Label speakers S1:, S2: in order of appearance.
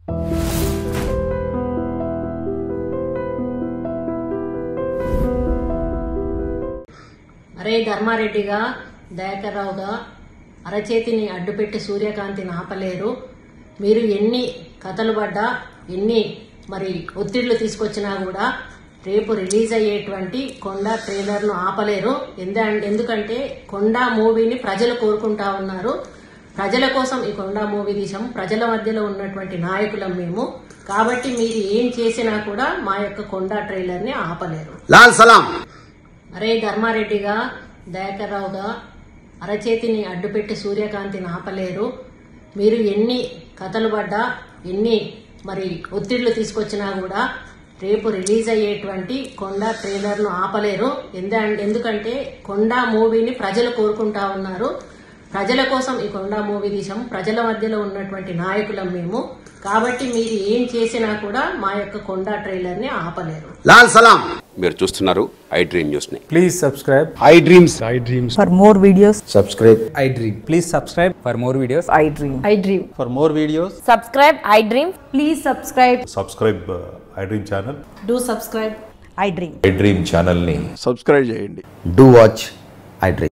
S1: అరే ధర్మారెడ్డిగా దయాకర్రావుగా అరచేతిని అడ్డుపెట్టి సూర్యకాంతిని ఆపలేరు మీరు ఎన్ని కథలు పడ్డా ఎన్ని మరి ఒత్తిళ్లు తీసుకొచ్చినా కూడా రేపు రిలీజ్ అయ్యేటువంటి కొండ ట్రైలర్ను ఆపలేరు ఎంద- ఎందుకంటే కొండ మూవీని ప్రజలు కోరుకుంటా ఉన్నారు ప్రజల కోసం ఈ కొండ మూవీ తీసాము ప్రజల మధ్యలో ఉన్నటువంటి నాయకులం మేము కాబట్టి మీరు ఏం చేసినా కూడా మా యొక్క కొండ ట్రైలర్ని ఆపలేరు
S2: లాల్ సలాం
S1: అరే ధర్మారెడ్డిగా దయాకర్రావుగా అరచేతిని అడ్డుపెట్టి సూర్యకాంతిని ఆపలేరు మీరు ఎన్ని కథలు పడ్డా ఎన్ని మరి ఒత్తిళ్లు తీసుకొచ్చినా కూడా రేపు రిలీజ్ అయ్యేటువంటి కొండ ట్రైలర్ను ఆపలేరు ఎంద- ఎందుకంటే కొండ మూవీని ప్రజలు కోరుకుంటా ఉన్నారు ప్రజల కోసం ఈ కొండ మూవీ తీసాము ప్రజల మధ్యలో ఉన్నటువంటి నాయకులం మేము కాబట్టి మీరు ఏం చేసినా కూడా మా యొక్క కొండ ట్రైలర్ని ఆపలేరు
S2: లాల్ సలాం
S3: మీరు చూస్తున్నారు ఐ డ్రీమ్ న్యూస్ని
S4: Please subscribe.
S2: I dreams
S5: For more videos,
S2: subscribe I dream
S4: Please subscribe for more videos.
S5: I dream. I dream.
S6: For more videos,
S7: subscribe i dream
S5: Please subscribe.
S8: Subscribe I dream channel
S5: Do subscribe. I dream.
S9: I dream ఛానల్ని
S6: subscribe చేయండి
S2: do watch I dream